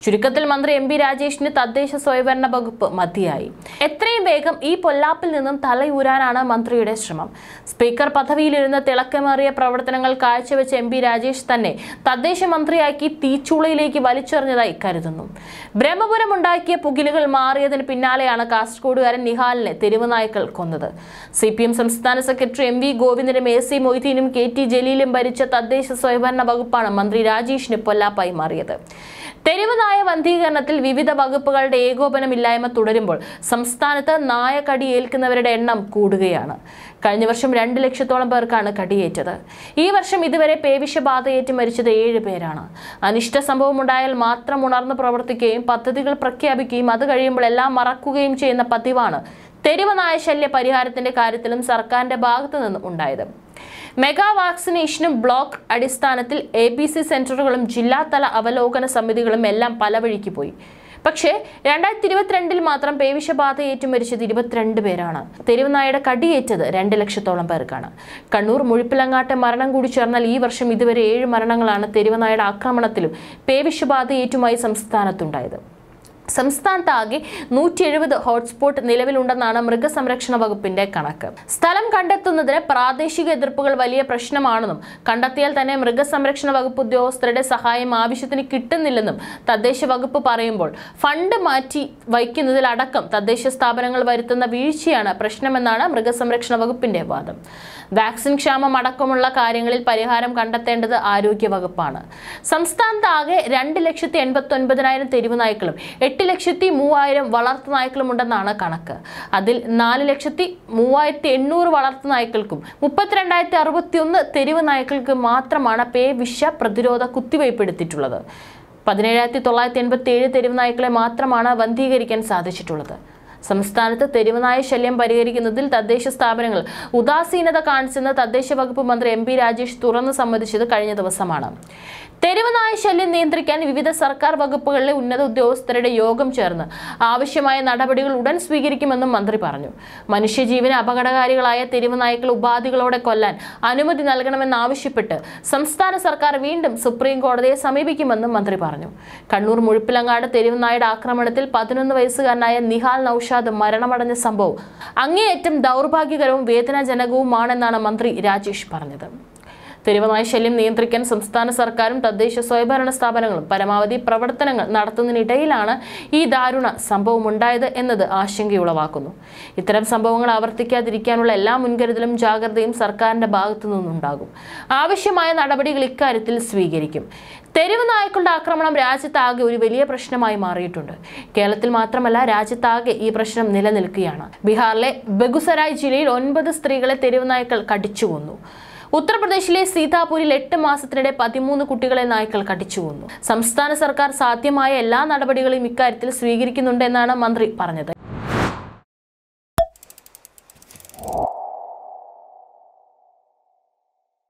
ചുരുക്കത്തിൽ മന്ത്രി M P രാജേഷിന് തദ്ദേശ സ്വയംഭരണ വകുപ്പ് മതിയായി എത്രയും വേഗം ഈ പൊല്ലാപ്പിൽ നിന്നും തലയൂരാനാണ് മന്ത്രിയുടെ ശ്രമം സ്പീക്കർ പദവിയിലിരുന്ന് തിളക്കമേറിയ പ്രവർത്തനങ്ങൾ കാഴ്ചവെച്ച എം പി രാജേഷ് തന്നെ തദ്ദേശ മന്ത്രിയാക്കി തീച്ചൂളയിലേക്ക് വലിച്ചെറിഞ്ഞതായി കരുതുന്നു ബ്രഹ്മപുരം ഉണ്ടാക്കിയ പുകിലുകൾ മാറിയതിന് പിന്നാലെയാണ് കാസർഗോഡുകാരൻ നിഹാലിനെ തെരുവ് നായ്ക്കൾ കൊന്നത് സി പി എം സംസ്ഥാന സെക്രട്ടറി എം വി ഗോവിന്ദനും എ സി മൊയ്തീനും കെ ടി ജലീലും ഭരിച്ച തദ്ദേശ സ്വയംഭരണ വകുപ്പാണ് മന്ത്രി രാജേഷിന് പൊല്ലാപ്പായി മാറിയത് തെരുവ് നായ വന്ധീകരണത്തിൽ വിവിധ വകുപ്പുകളുടെ ഏകോപനമില്ലായ്മ തുടരുമ്പോൾ സംസ്ഥാനത്ത് നായ കടിയേൽക്കുന്നവരുടെ എണ്ണം കൂടുകയാണ് കഴിഞ്ഞ വർഷം രണ്ട് ലക്ഷത്തോളം പേർക്കാണ് കടിയേറ്റത് ഈ വർഷം ഇതുവരെ പേവിഷബാധയേറ്റ് മരിച്ചത് ഏഴ് പേരാണ് അനിഷ്ട സംഭവം ഉണ്ടായാൽ മാത്രം ഉണർന്ന് പ്രവർത്തിക്കുകയും പദ്ധതികൾ പ്രഖ്യാപിക്കുകയും അത് കഴിയുമ്പോൾ എല്ലാം മറക്കുകയും ചെയ്യുന്ന പതിവാണ് തെരുവ് നായ ശല്യ പരിഹാരത്തിന്റെ കാര്യത്തിലും സർക്കാരിന്റെ ഭാഗത്തു നിന്നും ഉണ്ടായത് മെഗാ വാക്സിനേഷനും ബ്ലോക്ക് അടിസ്ഥാനത്തിൽ എ ബി സി സെന്ററുകളും ജില്ലാതല അവലോകന സമിതികളും എല്ലാം പല വഴിക്ക് പോയി പക്ഷേ രണ്ടായിരത്തി ഇരുപത്തിരണ്ടിൽ മാത്രം പേവിഷബാധ ഏറ്റു മരിച്ചത് ഇരുപത്തിരണ്ട് പേരാണ് തെരുവുനായയുടെ കടിയേറ്റത് രണ്ട് ലക്ഷത്തോളം പേർക്കാണ് കണ്ണൂർ മുഴുപ്പിലങ്ങാട്ടെ മരണം കൂടി ചേർന്നാൽ ഈ വർഷം ഇതുവരെ ഏഴ് മരണങ്ങളാണ് തെരുവുനായയുടെ ആക്രമണത്തിലും പേവിഷബാധ ഏറ്റുമായി സംസ്ഥാനത്തുണ്ടായത് സംസ്ഥാനത്താകെ നൂറ്റി എഴുപത് ഹോട്ട്സ്പോട്ട് നിലവിലുണ്ടെന്നാണ് മൃഗസംരക്ഷണ വകുപ്പിന്റെ കണക്ക് സ്ഥലം കണ്ടെത്തുന്നതിന് പ്രാദേശിക എതിർപ്പുകൾ വലിയ പ്രശ്നമാണെന്നും കണ്ടെത്തിയാൽ തന്നെ മൃഗസംരക്ഷണ വകുപ്പ് ഉദ്യോഗസ്ഥരുടെ സഹായം ആവശ്യത്തിന് കിട്ടുന്നില്ലെന്നും തദ്ദേശ വകുപ്പ് പറയുമ്പോൾ ഫണ്ട് മാറ്റി വയ്ക്കുന്നതിലടക്കം തദ്ദേശ സ്ഥാപനങ്ങൾ വരുത്തുന്ന വീഴ്ചയാണ് പ്രശ്നമെന്നാണ് മൃഗസംരക്ഷണ വകുപ്പിന്റെ വാദം വാക്സിൻ ക്ഷാമം അടക്കമുള്ള കാര്യങ്ങളിൽ പരിഹാരം കണ്ടെത്തേണ്ടത് ആരോഗ്യ വകുപ്പാണ് സംസ്ഥാനത്താകെ രണ്ട് ലക്ഷത്തി എൺപത്തി ഒൻപതിനായിരം തെരുവുനായ്ക്കളും എട്ട് ലക്ഷത്തി മൂവായിരം വളർത്തു നായ്ക്കളും ഉണ്ടെന്നാണ് കണക്ക് അതിൽ നാല് ലക്ഷത്തി മൂവായിരത്തി എണ്ണൂറ് വളർത്തു നായ്ക്കൾക്കും മുപ്പത്തിരണ്ടായിരത്തി അറുപത്തി ഒന്ന് തെരുവ് നായ്ക്കൾക്ക് മാത്രമാണ് പേ വിഷ പ്രതിരോധ കുത്തിവയ്പ് എടുത്തിട്ടുള്ളത് പതിനേഴായിരത്തി തൊള്ളായിരത്തി എൺപത്തി ഏഴ് തെരുവ് നായ്ക്കളെ മാത്രമാണ് വന്ധീകരിക്കാൻ സാധിച്ചിട്ടുള്ളത് സംസ്ഥാനത്ത് തെരുവുനായ ശല്യം പരിഹരിക്കുന്നതിൽ തദ്ദേശ സ്ഥാപനങ്ങൾ ഉദാസീനത കാണിച്ചെന്ന് തദ്ദേശ വകുപ്പ് മന്ത്രി എം പി രാജേഷ് തുറന്നു സമ്മതിച്ചത് കഴിഞ്ഞ ദിവസമാണ് തെരുവുനായ ശല്യം നിയന്ത്രിക്കാൻ വിവിധ സർക്കാർ വകുപ്പുകളിലെ ഉന്നത ഉദ്യോഗസ്ഥരുടെ യോഗം ചേർന്ന് ആവശ്യമായ നടപടികൾ ഉടൻ സ്വീകരിക്കുമെന്നും മന്ത്രി പറഞ്ഞു മനുഷ്യജീവന് അപകടകാരികളായ തെരുവുനായ്ക്കൾ ഉപാധികളോടെ കൊല്ലാൻ അനുമതി നൽകണമെന്നാവശ്യപ്പെട്ട് സംസ്ഥാന സർക്കാർ വീണ്ടും സുപ്രീം കോടതിയെ സമീപിക്കുമെന്നും മന്ത്രി പറഞ്ഞു കണ്ണൂർ മുഴുപ്പിലങ്ങാട് തെരുവുനായുടെ ആക്രമണത്തിൽ പതിനൊന്ന് വയസ്സുകാരനായ നിഹാൽ നൌഷാദ് മരണമടഞ്ഞ സംഭവം അങ്ങേയറ്റം ദൗർഭാഗ്യകരവും വേദനാജനകവുമാണെന്നാണ് മന്ത്രി രാജേഷ് പറഞ്ഞത് തെരുവുനായ ശല്യം നിയന്ത്രിക്കാൻ സംസ്ഥാന സർക്കാരും തദ്ദേശ സ്വയംഭരണ സ്ഥാപനങ്ങളും പരമാവധി പ്രവർത്തനങ്ങൾ നടത്തുന്നതിനിടയിലാണ് ഈ ദാരുണ സംഭവം ഉണ്ടായത് എന്നത് ആശങ്കയുളവാക്കുന്നു ഇത്തരം സംഭവങ്ങൾ ആവർത്തിക്കാതിരിക്കാനുള്ള എല്ലാ മുൻകരുതലും ജാഗ്രതയും സർക്കാരിന്റെ ഭാഗത്തു നിന്നുണ്ടാകും ആവശ്യമായ നടപടികൾ ഇക്കാര്യത്തിൽ സ്വീകരിക്കും തെരുവ് നായ്ക്കളുടെ ആക്രമണം രാജ്യത്താകെ ഒരു വലിയ പ്രശ്നമായി മാറിയിട്ടുണ്ട് കേരളത്തിൽ മാത്രമല്ല രാജ്യത്താകെ ഈ പ്രശ്നം നിലനിൽക്കുകയാണ് ബീഹാറിലെ ബെഗുസരായ് ജില്ലയിൽ ഒൻപത് സ്ത്രീകളെ തെരുവ് നായ്ക്കൾ കടിച്ചു കൊന്നു ഉത്തർപ്രദേശിലെ സീതാപൂരിൽ എട്ട് മാസത്തിനിടെ പതിമൂന്ന് കുട്ടികളെ നായ്ക്കൾ കടിച്ചു കൊന്നു സംസ്ഥാന സർക്കാർ സാധ്യമായ എല്ലാ നടപടികളും ഇക്കാര്യത്തിൽ സ്വീകരിക്കുന്നുണ്ടെന്നാണ് മന്ത്രി പറഞ്ഞത്